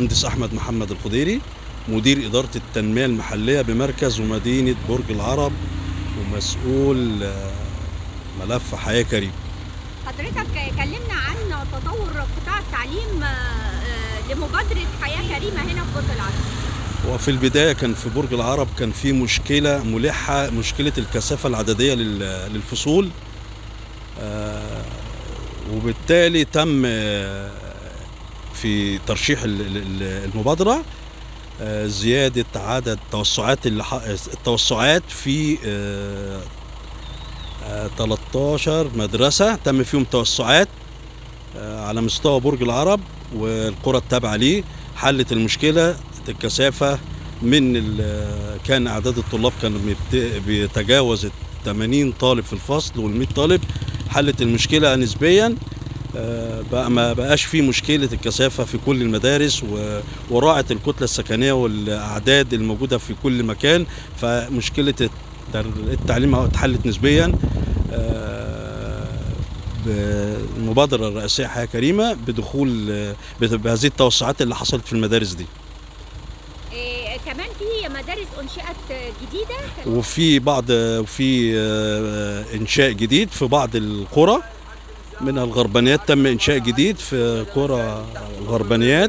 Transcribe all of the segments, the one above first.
مهندس أحمد محمد الخضيري مدير إدارة التنمية المحلية بمركز ومدينة برج العرب ومسؤول آه، ملف حياة كريم حضرتك كلمنا عن تطور قطاع التعليم آه، آه، لمبادرة حياة كريمة هنا في برج العرب وفي البداية كان في برج العرب كان في مشكلة ملحة مشكلة الكثافة العددية لل- للفصول آه، وبالتالي تم آه، في ترشيح ال- ال- ال- المبادرة آه، زيادة عدد توسعات اللي ح- التوسعات في آه، آه، 13 مدرسة تم فيهم توسعات آه، على مستوى برج العرب والقرى التابعة ليه حلت المشكلة الكثافة من ال- كان أعداد الطلاب كان بيت- بيتجاوز ال 80 طالب في الفصل وال 100 طالب حلت المشكلة نسبيا آه، بقى ما بقاش في مشكلة الكثافة في كل المدارس و- وراعت الكتلة السكنية والأعداد الموجودة في كل مكان فمشكلة التر- التعليم اتحلت نسبيا آه، بالمبادرة الرئاسية حياة كريمة بدخول آه، بهذه التوسعات اللي حصلت في المدارس دي آه، كمان في مدارس أنشئت آه، جديدة كان- وفي بعض وفي آه، انشاء جديد في بعض القرى من الغربانيات تم انشاء جديد في قرى الغربانيات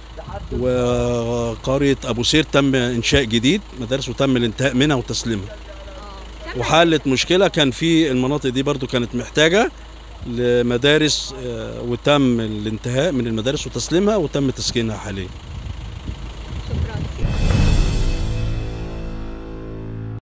وقرية ابو سير تم انشاء جديد مدارس وتم الانتهاء منها وتسليمها آه، تم وحلت مشكلة كان في المناطق دي برضو كانت محتاجة لمدارس آه، وتم الانتهاء من المدارس وتسليمها وتم تسكينها حاليا